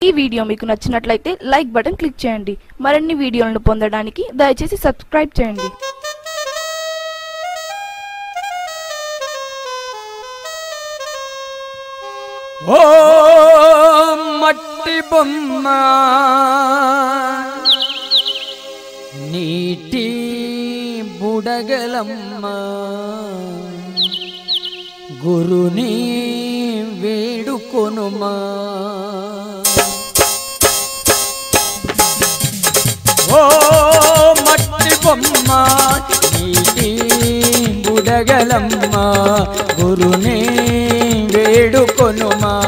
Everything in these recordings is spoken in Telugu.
ఈ వీడియో మీకు నచ్చినట్లయితే లైక్ బటన్ క్లిక్ చేయండి మరిన్ని వీడియోలను పొందడానికి దయచేసి సబ్స్క్రైబ్ చేయండి ఓ మట్టి బొమ్మ నీటి బుడగలమ్మ గురుని వేడుకొనుమా ఓ మట్టి బొమ్మ నీటి బుడగలమ్మ గురుని వేడుకొనుమా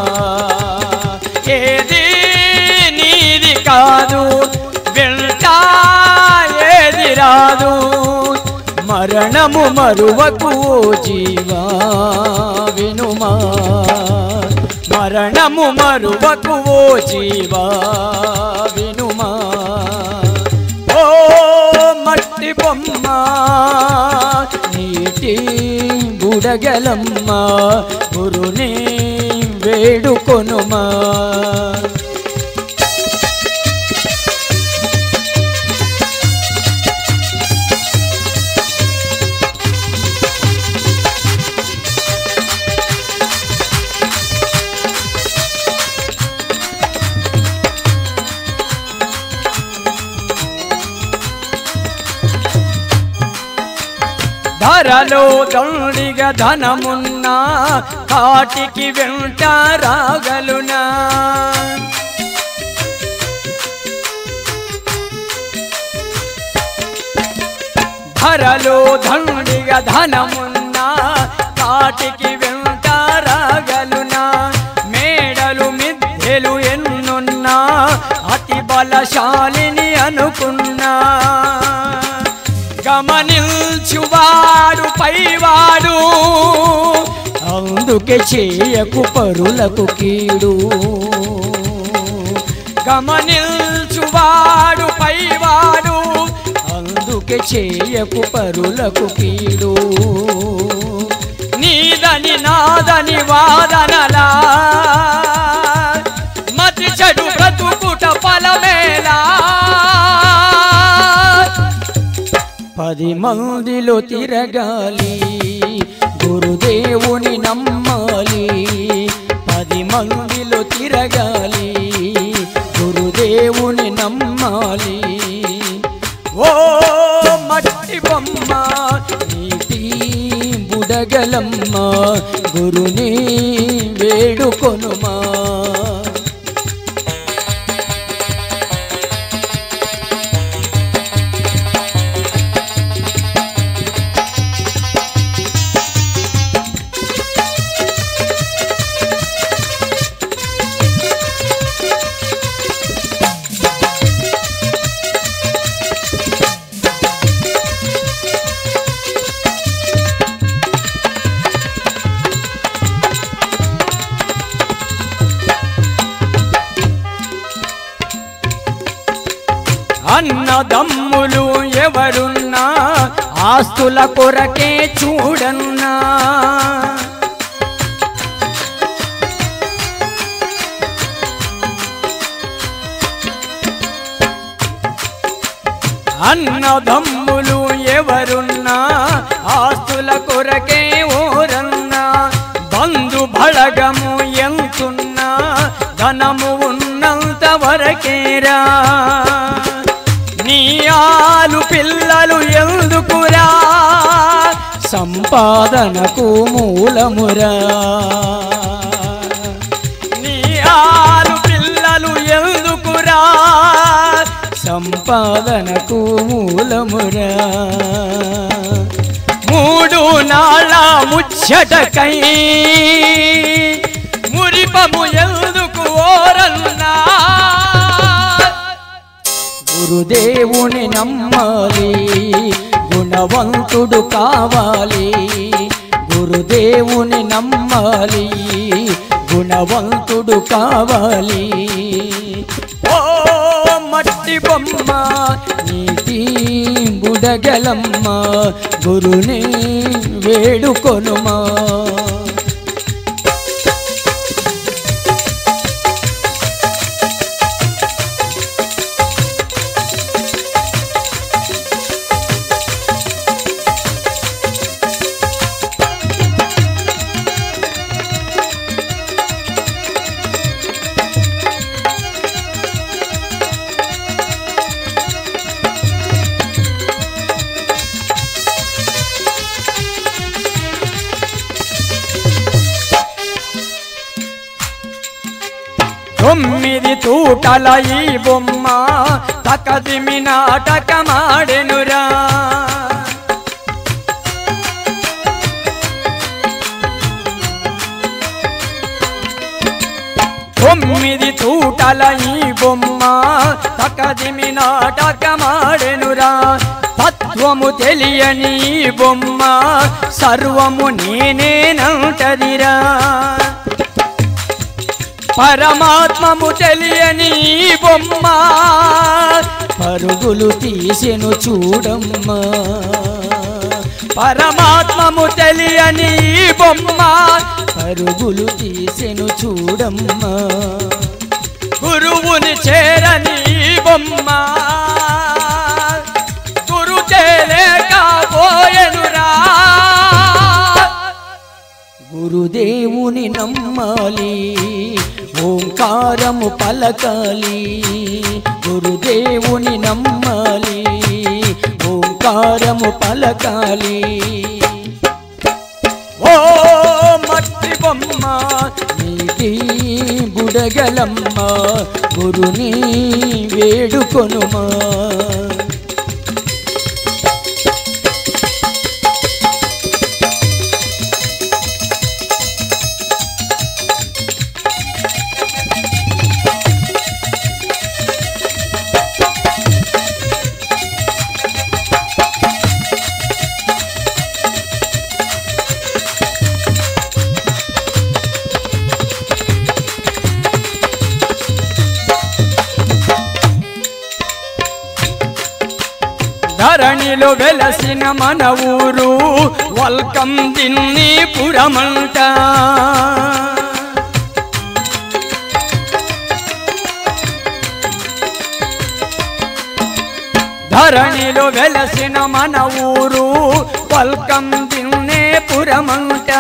ఏది నీది కాదు వెళ్తా ఏది రాదు మరణము మరువకు ఓ జీవా వినుమా మరణము మరువకు ఓ జీవా వినుమా ఓ మట్టి బొమ్మ నీటి బుడగలమ్మ గురుని వేడుకొనుమా ధరలో దండిగా ధనమున్నా కాటికి వెంట రాగలునా ధరలో దండిగా ధనమున్నా కాటికి వెంట రాగలునా మేడలు మిద్దెలు ఎన్నున్నా అతి బలశాలిని అనుకున్నా గమనించువాడు పైవాడు అందుకే చేయకు పరులకు కీడు గమనించువాడు పైవాడు అందుకే చేయకు పరులకు కీడు నీదని నాదని వాదనలా మతి చెడు బ్రతుకుట ఫలమేలా పది మందిలో తిరగాలి గురుదేవుని నమ్మాలి పది మందిలో తిరగాలి గురుదేవుని నమ్మాలి ఓ మట్టి బొమ్మ నీటి బుడగలమ్మ గురుని వేడుకొనుమా అన్నదమ్ములు ఎవరున్నా ఆస్తుల కొరకే చూడన్నా అన్నదమ్ములు ఎవరున్నా ఆస్తుల కొరకే ఓరన్నా బంధు బళగము ఎంతున్నా ధనము ఉన్నంత వరకేరా నీ ఆలు పిల్లలు ఎందుకురా సంపాదనకు మూలమురా నీ ఆలు పిల్లలు ఎందుకురా సంపాదనకు మూలమురా మూడు నాళ్ళ ముచ్చటకై మురిపము ఎందుకు ఓరన్నా గురుదేవుని నమ్మాలి గుణవంతుడు కావాలి గురుదేవుని నమ్మాలి గుణవంతుడు కావాలి ఓ మట్టి బొమ్మ నీటి బుడగలమ్మ గురుని వేడుకొనుమా తొమ్మిది తూటల ఈ బొమ్మ తకదిమి నాటకమాడెనురా తొమ్మిది తూటల ఈ బొమ్మ తకదిమి నాటకమాడెనురా తత్వము తెలియని ఈ బొమ్మ సర్వము నేనేనంటదిరా పరమాత్మము తెలియని ఈ బొమ్మ పరుగులు తీసెను చూడమ్మా పరమాత్మము తెలియని ఈ బొమ్మ పరుగులు తీసెను చూడమ్మా గురువుని చేరని ఈ బొమ్మ గురు పోయెనురా గురుదేవుని నమ్మాలి ఓంకారము పలకాలి గురుదేవుని నమ్మాలి ఓంకారము పలకాలి ఓ మట్టి బొమ్మ నీటి బుడగలమ్మ గురుని వేడుకొనుమా ధరణిలో వెలసిన మన ఊరు వల్కం దిన్ని పురమంట ధరణిలో వెలసిన మన ఊరు వల్కం దిన్నే పురమంట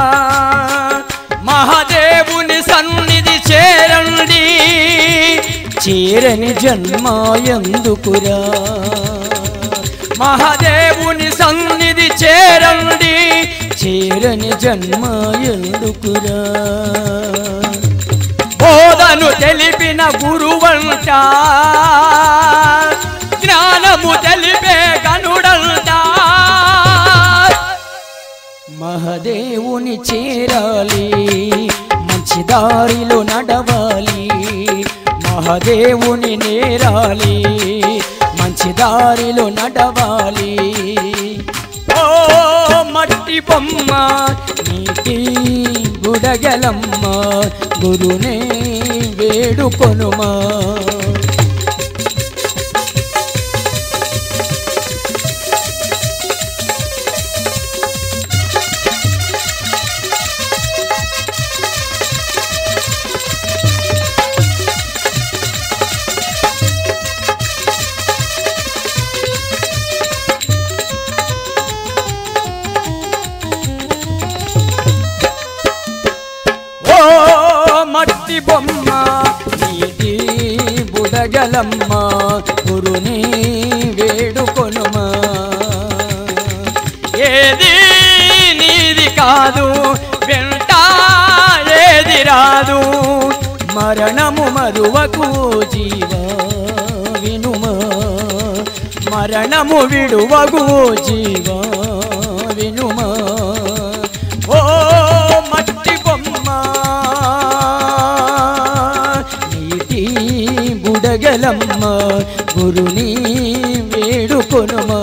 మహాదేవుని సన్నిధి చేరండి చేరని జన్మ ఎందుకురా మహాదేవుని సన్నిధి చేరండి చేరని జన్మ ఎందుకురా బోధను తెలిపిన గురువంట జ్ఞానము తెలిపే గనుడంట మహదేవుని చేరాలి మంచి దారిలో నడవాలి మహదేవుని నేరాలి మంచి దారిలో నడవాలి ఓ మట్టి బొమ్మ నీటి గుడగలమ్మ గురునే వేడుకొనుమా ఓ మట్టి బొమ్మ నీటి బుడగలమ్మ గురుని వేడుకొనుమా ఏది నీది కాదు వెంట ఏది రాదు మరణము మరువకు జీవా వినుమా మరణము విడువగు జీవా వినుమా ఓ మట్టి బొమ్మ నీటి బుడగలమ్మ గురుని వేడుకొనుమా